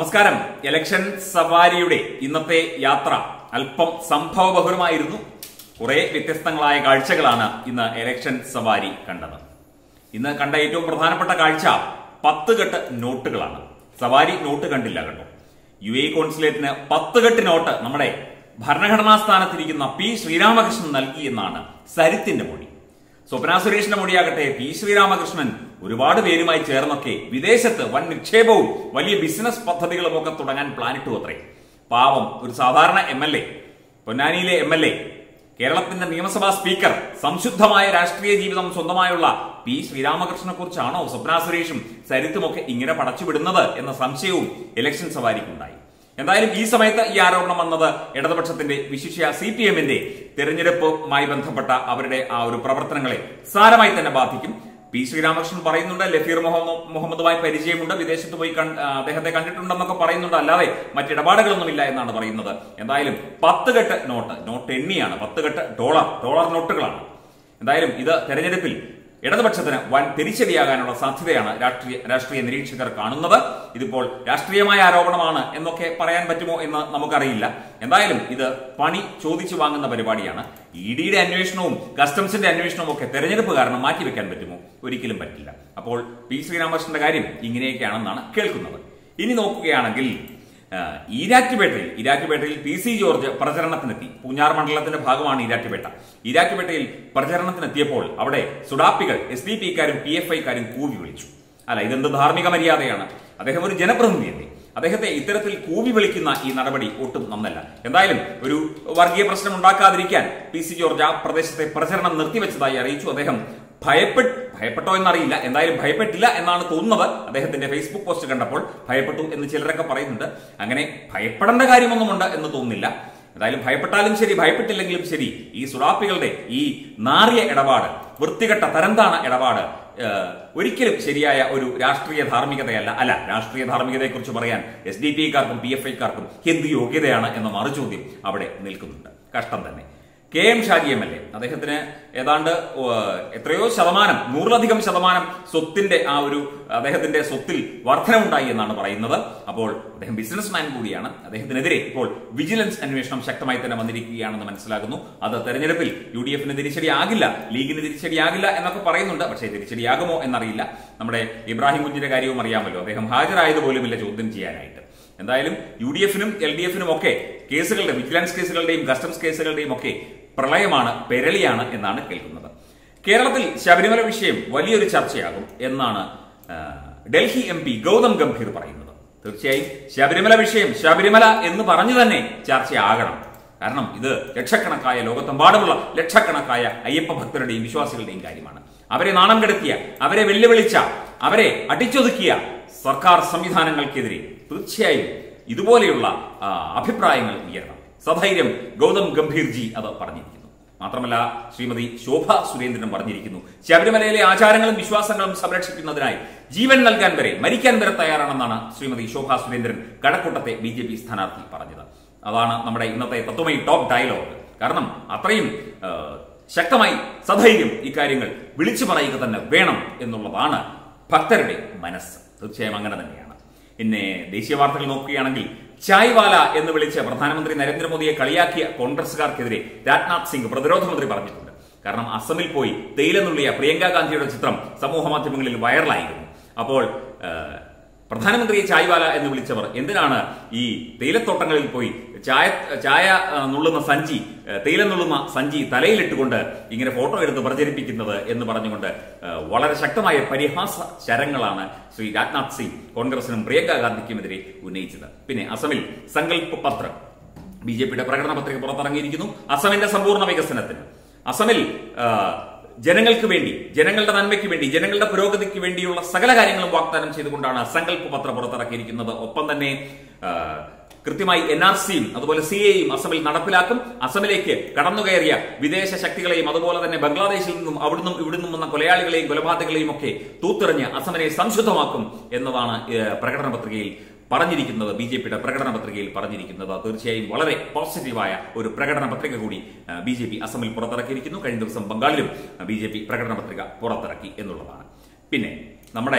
നമസ്കാരം ഇലക്ഷൻ സവാരിയുടെ ഇന്നത്തെ യാത്ര അല്പം സംഭവബഹുലമായിരുന്നു കുറെ വ്യത്യസ്തങ്ങളായ കാഴ്ചകളാണ് ഇന്ന് ഇലക്ഷൻ സവാരി കണ്ടത് ഇന്ന് കണ്ട ഏറ്റവും പ്രധാനപ്പെട്ട കാഴ്ച പത്ത് കെട്ട് നോട്ടുകളാണ് സവാരി നോട്ട് കണ്ടില്ല കേട്ടോ യു എ കോൺസുലേറ്റിന് പത്ത് കെട്ട് നോട്ട് നമ്മുടെ ഭരണഘടനാ സ്ഥാനത്തിരിക്കുന്ന പി ശ്രീരാമകൃഷ്ണൻ നൽകി എന്നാണ് സരിത്തിന്റെ മൊഴി സ്വപ്ന സുരേഷിന്റെ മൊഴിയാകട്ടെ പി ശ്രീരാമകൃഷ്ണൻ ഒരുപാട് പേരുമായി ചേർന്നൊക്കെ വിദേശത്ത് വൻ നിക്ഷേപവും വലിയ ബിസിനസ് പദ്ധതികളും ഒക്കെ തുടങ്ങാൻ പ്ലാനിട്ടു അത്രേ പാവം ഒരു സാധാരണ എം എൽ എ പൊന്നാനിയിലെ എം എൽ എ കേരളത്തിന്റെ നിയമസഭാ സ്പീക്കർ സംശുദ്ധമായ രാഷ്ട്രീയ ജീവിതം സ്വന്തമായുള്ള പി ശ്രീരാമകൃഷ്ണനെ കുറിച്ചാണോ സ്വപ്ന സുരേഷും സരിത്തുമൊക്കെ ഇങ്ങനെ പടച്ചുവിടുന്നത് എന്ന സംശയവും ഇലക്ഷൻ സവാരിക്കുണ്ടായി എന്തായാലും ഈ സമയത്ത് ഈ ആരോപണം വന്നത് ഇടതുപക്ഷത്തിന്റെ വിശിഷ്യ സി പി എമ്മിന്റെ തെരഞ്ഞെടുപ്പുമായി ബന്ധപ്പെട്ട അവരുടെ ആ ഒരു പ്രവർത്തനങ്ങളെ സാരമായി തന്നെ ബാധിക്കും പി ശ്രീരാമകൃഷ്ണൻ പറയുന്നുണ്ട് ലഫീർ മുഹമ്മദ് മുഹമ്മദുമായി പരിചയമുണ്ട് വിദേശത്ത് പോയി കൺ- ആ, അദ്ദേഹത്തെ കണ്ടിട്ടുണ്ടെന്നൊക്കെ പറയുന്നുണ്ട് അല്ലാതെ മറ്റിടപാടുകളൊന്നുമില്ല എന്നാണ് പറയുന്നത് എന്തായാലും പത്ത് കെട്ട് നോട്ട് നോട്ട് എണ്ണിയാണ് പത്ത് കെട്ട് ഡോളർ ഡോളർ നോട്ടുകളാണ് എന്തായാലും ഇത് തെരഞ്ഞെടുപ്പിൽ ഇടതുപക്ഷത്തിന് വൻ തിരിച്ചടിയാകാനുള്ള സാധ്യതയാണ് രാഷ്ട്രീയ രാഷ്ട്രീയ നിരീക്ഷകർ കാണുന്നത് ഇതിപ്പോൾ രാഷ്ട്രീയമായ ആരോപണമാണ് എന്നൊക്കെ പറയാൻ പറ്റുമോ എന്ന് നമുക്കറിയില്ല എന്തായാലും ഇത് പണി ചോദിച്ചു വാങ്ങുന്ന പരിപാടിയാണ് ഇ ഡിയുടെ അന്വേഷണവും കസ്റ്റംസിന്റെ അന്വേഷണവും ഒക്കെ തെരഞ്ഞെടുപ്പ് കാരണം മാറ്റിവെക്കാൻ പറ്റുമോ ഒരിക്കലും പറ്റില്ല അപ്പോൾ പി ശ്രീരാമകൃഷ്ണന്റെ കാര്യം ഇങ്ങനെയൊക്കെയാണെന്നാണ് കേൾക്കുന്നത് ഇനി നോക്കുകയാണെങ്കിൽ ആ, ഈരാറ്റുപേട്ടയിൽ ഈരാറ്റുപേട്ടയിൽ പി സി ജോർജ് പ്രചരണത്തിനെത്തി പൂഞ്ഞാർ മണ്ഡലത്തിന്റെ ഭാഗമാണ് ഈരാറ്റുപേട്ട ഈരാറ്റുപേട്ടയിൽ പ്രചരണത്തിനെത്തിയപ്പോൾ അവിടെ സുഡാപ്പികൾ എസ് ഡി പിക്കാരും പി എഫ് ഐക്കാരും കൂവി വിളിച്ചു അല്ല ഇതെന്ത് ധാർമ്മിക മര്യാദയാണ് അദ്ദേഹം ഒരു ജനപ്രതിനിധിയല്ലേ അദ്ദേഹത്തെ ഇത്തരത്തിൽ കൂവി വിളിക്കുന്ന ഈ നടപടി ഒട്ടും നന്നല്ല എന്തായാലും ഒരു വർഗീയ പ്രശ്നം ഉണ്ടാക്കാതിരിക്കാൻ പി സി ജോർജ് ആ പ്രദേശത്തെ പ്രചരണം നിർത്തിവെച്ചതായി അറിയിച്ചു അദ്ദേഹം ഭയപ്പെട്ട് ഭയപ്പെട്ടോ എന്നറിയില്ല എന്തായാലും ഭയപ്പെട്ടില്ല എന്നാണ് തോന്നുന്നത് അദ്ദേഹത്തിന്റെ ഫേസ്ബുക്ക് പോസ്റ്റ് കണ്ടപ്പോൾ ഭയപ്പെട്ടു എന്ന് ചിലരൊക്കെ പറയുന്നുണ്ട് അങ്ങനെ ഭയപ്പെടേണ്ട കാര്യമൊന്നുമുണ്ട് എന്ന് തോന്നുന്നില്ല എന്തായാലും ഭയപ്പെട്ടാലും ശരി ഭയപ്പെട്ടില്ലെങ്കിലും ശരി ഈ സുറാപ്പികളുടെ ഈ നാറിയ ഇടപാട് വൃത്തികെട്ട തരംതാണ ഇടപാട് ഏഹ്, ഒരിക്കലും ശരിയായ ഒരു രാഷ്ട്രീയ ധാർമ്മികതയല്ല അല്ല രാഷ്ട്രീയ ധാർമ്മികതയെക്കുറിച്ച് പറയാൻ എസ് ഡി പി കാർക്കും പി എഫ് ഐക്കാർക്കും എന്ത് യോഗ്യതയാണ് എന്ന മറുചോദ്യം അവിടെ നിൽക്കുന്നുണ്ട് കഷ്ടം തന്നെ K M Shaji M L A അദ്ദേഹത്തിന് ഏതാണ്ട് ഏഹ്, എത്രയോ ശതമാനം നൂറിലധികം ശതമാനം സ്വത്തിന്റെ ആ ഒരു അദ്ദേഹത്തിന്റെ സ്വത്തിൽ വർധനമുണ്ടായി എന്നാണ് പറയുന്നത് അപ്പോൾ അദ്ദേഹം ബിസിനസ്മാൻ കൂടിയാണ് അദ്ദേഹത്തിനെതിരെ ഇപ്പോൾ വിജിലൻസ് അന്വേഷണം ശക്തമായി തന്നെ വന്നിരിക്കുകയാണെന്ന് മനസ്സിലാകുന്നു അത് തെരഞ്ഞെടുപ്പിൽ യു ഡി എഫിന് തിരിച്ചടിയാകില്ല ലീഗിന് തിരിച്ചടിയാകില്ല എന്നൊക്കെ പറയുന്നുണ്ട് പക്ഷേ തിരിച്ചടിയാകുമോ എന്നറിയില്ല നമ്മുടെ ഇബ്രാഹിം കുഞ്ഞിന്റെ കാര്യവും അറിയാമല്ലോ അദ്ദേഹം ഹാജരായത് പോലുമില്ല ചോദ്യം ചെയ്യാനായിട്ട് എന്തായാലും യു ഡി എഫിനും എൽ ഡി എഫിനും ഒക്കെ കേസുകളുടെ വിജിലൻസ് കേസുകളുടെയും കസ്റ്റംസ് കേസുകളുടെയും ഒക്കെ പ്രളയമാണ് പെരളിയാണ് എന്നാണ് കേൾക്കുന്നത് കേരളത്തിൽ ശബരിമല വിഷയം വലിയൊരു ചർച്ചയാകും എന്നാണ് ആ, ഡൽഹി എം പി ഗൗതം ഗംഭീർ പറയുന്നത് തീർച്ചയായും ശബരിമല വിഷയം ശബരിമല എന്ന് പറഞ്ഞു തന്നെ ചർച്ചയാകണം കാരണം ഇത് ലക്ഷക്കണക്കായ ലോകത്തെമ്പാടുമുള്ള ലക്ഷക്കണക്കായ അയ്യപ്പ ഭക്തരുടെയും വിശ്വാസികളുടെയും കാര്യമാണ് അവരെ നാണം കെടുത്തിയ അവരെ വെല്ലുവിളിച്ച അവരെ അടിച്ചൊതുക്കിയ സർക്കാർ സംവിധാനങ്ങൾക്കെതിരെ തീർച്ചയായും ഇതുപോലെയുള്ള ആ, അഭിപ്രായങ്ങൾ ഉയരണം സധൈര്യം ഗൗതം ഗംഭീർജി അത് പറഞ്ഞിരിക്കുന്നു മാത്രമല്ല ശ്രീമതി ശോഭ സുരേന്ദ്രൻ പറഞ്ഞിരിക്കുന്നു ശബരിമലയിലെ ആചാരങ്ങളും വിശ്വാസങ്ങളും സംരക്ഷിക്കുന്നതിനായി ജീവൻ നൽകാൻ വരെ മരിക്കാൻ വരെ തയ്യാറാണെന്നാണ് ശ്രീമതി ശോഭ സുരേന്ദ്രൻ കടക്കൂട്ടത്തെ ബി ജെ പി സ്ഥാനാർത്ഥി പറഞ്ഞത് അതാണ് നമ്മുടെ ഇന്നത്തെ തത്വമയി ടോപ്പ് ഡയലോഗ് കാരണം അത്രയും ആ, ശക്തമായി സധൈര്യം ഇക്കാര്യങ്ങൾ വിളിച്ചു പറയുക തന്നെ വേണം എന്നുള്ളതാണ് ഭക്തരുടെ മനസ്സ് തീർച്ചയായും അങ്ങനെ തന്നെയാണ് പിന്നെ ദേശീയ വാർത്തകൾ നോക്കുകയാണെങ്കിൽ ചായ്വാല എന്ന് വിളിച്ച് പ്രധാനമന്ത്രി നരേന്ദ്രമോദിയെ കളിയാക്കിയ കോൺഗ്രസുകാർക്കെതിരെ രാജ്നാഥ് സിംഗ് പ്രതിരോധ മന്ത്രി പറഞ്ഞിട്ടുണ്ട് കാരണം അസമിൽ പോയി തേയിലെന്നുള്ളിയ പ്രിയങ്ക ഗാന്ധിയുടെ ചിത്രം സമൂഹ മാധ്യമങ്ങളിൽ വൈറലായിരുന്നു അപ്പോൾ ആ, പ്രധാനമന്ത്രിയെ ചായ്വാല എന്ന് വിളിച്ചവർ എന്തിനാണ് ഈ തേയിലത്തോട്ടങ്ങളിൽ പോയി ചായ ചായ ആ, നുള്ളുന്ന സഞ്ചി ആ, തേയില നുള്ളുന്ന സഞ്ചി തലയിലിട്ടുകൊണ്ട് ഇങ്ങനെ ഫോട്ടോ എടുത്ത് പ്രചരിപ്പിക്കുന്നത് എന്ന് പറഞ്ഞുകൊണ്ട് ആ, വളരെ ശക്തമായ പരിഹാസ ശരങ്ങളാണ് ശ്രീ രാജ്നാഥ് സിംഗ് കോൺഗ്രസിനും പ്രിയങ്ക ഗാന്ധിക്കുമെതിരെ ഉന്നയിച്ചത് പിന്നെ അസമിൽ സങ്കല്പ് പത്രം ബി ജെ പിയുടെ പ്രകടന പത്രിക പുറത്തിറങ്ങിയിരിക്കുന്നു അസമിന്റെ സമ്പൂർണ്ണ വികസനത്തിന് അസമിൽ ആ, ജനങ്ങൾക്ക് വേണ്ടി ജനങ്ങളുടെ നന്മയ്ക്ക് വേണ്ടി ജനങ്ങളുടെ പുരോഗതിക്ക് വേണ്ടിയുള്ള സകല കാര്യങ്ങളും വാഗ്ദാനം ചെയ്തുകൊണ്ടാണ് സങ്കല്പ് പത്രം പുറത്തിറക്കിയിരിക്കുന്നത് ഒപ്പം തന്നെ ആ, കൃത്യമായി എൻ ആർ സിയും അതുപോലെ സി എയും അസമിൽ നടപ്പിലാക്കും അസമിലേക്ക് കടന്നുകയറിയ വിദേശ ശക്തികളെയും അതുപോലെ തന്നെ ബംഗ്ലാദേശിൽ നിന്നും അവിടുന്നും ഇവിടുന്നും വന്ന കൊലയാളികളെയും കൊലപാതകളെയും ഒക്കെ തൂത്തെറിഞ്ഞ് അസമിനെ സംശുദ്ധമാക്കും എന്നതാണ് ഏഹ്, പ്രകടന പത്രികയിൽ പറഞ്ഞിരിക്കുന്നത് ബി ജെ പിയുടെ പ്രകടന പത്രികയിൽ പറഞ്ഞിരിക്കുന്നത് തീർച്ചയായും വളരെ പോസിറ്റീവായ ഒരു പ്രകടന പത്രിക കൂടി ബി ജെ പി അസമിൽ പുറത്തിറക്കിയിരിക്കുന്നു കഴിഞ്ഞ ദിവസം ബംഗാളിലും ബി ജെ പി പ്രകടന പത്രിക പുറത്തിറക്കി എന്നുള്ളതാണ് പിന്നെ നമ്മുടെ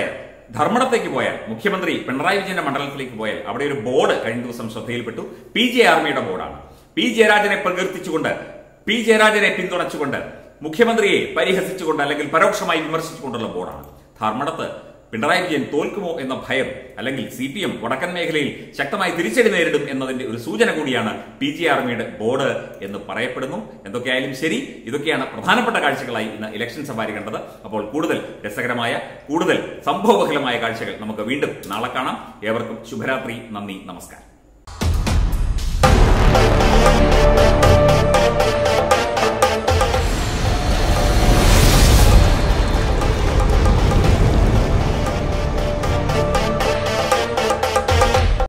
ധർമ്മടത്തേക്ക് പോയാൽ മുഖ്യമന്ത്രി പിണറായി വിജയന്റെ മണ്ഡലത്തിലേക്ക് പോയാൽ അവിടെ ഒരു ബോർഡ് കഴിഞ്ഞ ദിവസം ശ്രദ്ധയിൽപ്പെട്ടു പി ജെ ആർമിയുടെ ബോർഡാണ് പി ജയരാജനെ പ്രകീർത്തിച്ചുകൊണ്ട് പി ജയരാജനെ പിന്തുണച്ചുകൊണ്ട് മുഖ്യമന്ത്രിയെ പരിഹസിച്ചുകൊണ്ട് അല്ലെങ്കിൽ പരോക്ഷമായി വിമർശിച്ചുകൊണ്ടുള്ള ബോർഡാണ് ധർമ്മടത്ത് പിണറായി വിജയൻ തോൽക്കുമോ എന്ന ഭയം അല്ലെങ്കിൽ സി പി എം വടക്കൻ മേഖലയിൽ ശക്തമായി തിരിച്ചടി നേരിടും എന്നതിന്റെ ഒരു സൂചന കൂടിയാണ് പി ജി ആർമിയുടെ ബോർഡ് എന്ന് പറയപ്പെടുന്നു എന്തൊക്കെയായാലും ശരി ഇതൊക്കെയാണ് പ്രധാനപ്പെട്ട കാഴ്ചകളായി ഇന്ന് ഇലക്ഷൻ സവാരി കണ്ടത് അപ്പോൾ കൂടുതൽ രസകരമായ കൂടുതൽ സംഭവബഹലമായ കാഴ്ചകൾ നമുക്ക് വീണ്ടും നാളെ കാണാം ഏവർക്കും ശുഭരാത്രി നന്ദി നമസ്കാരം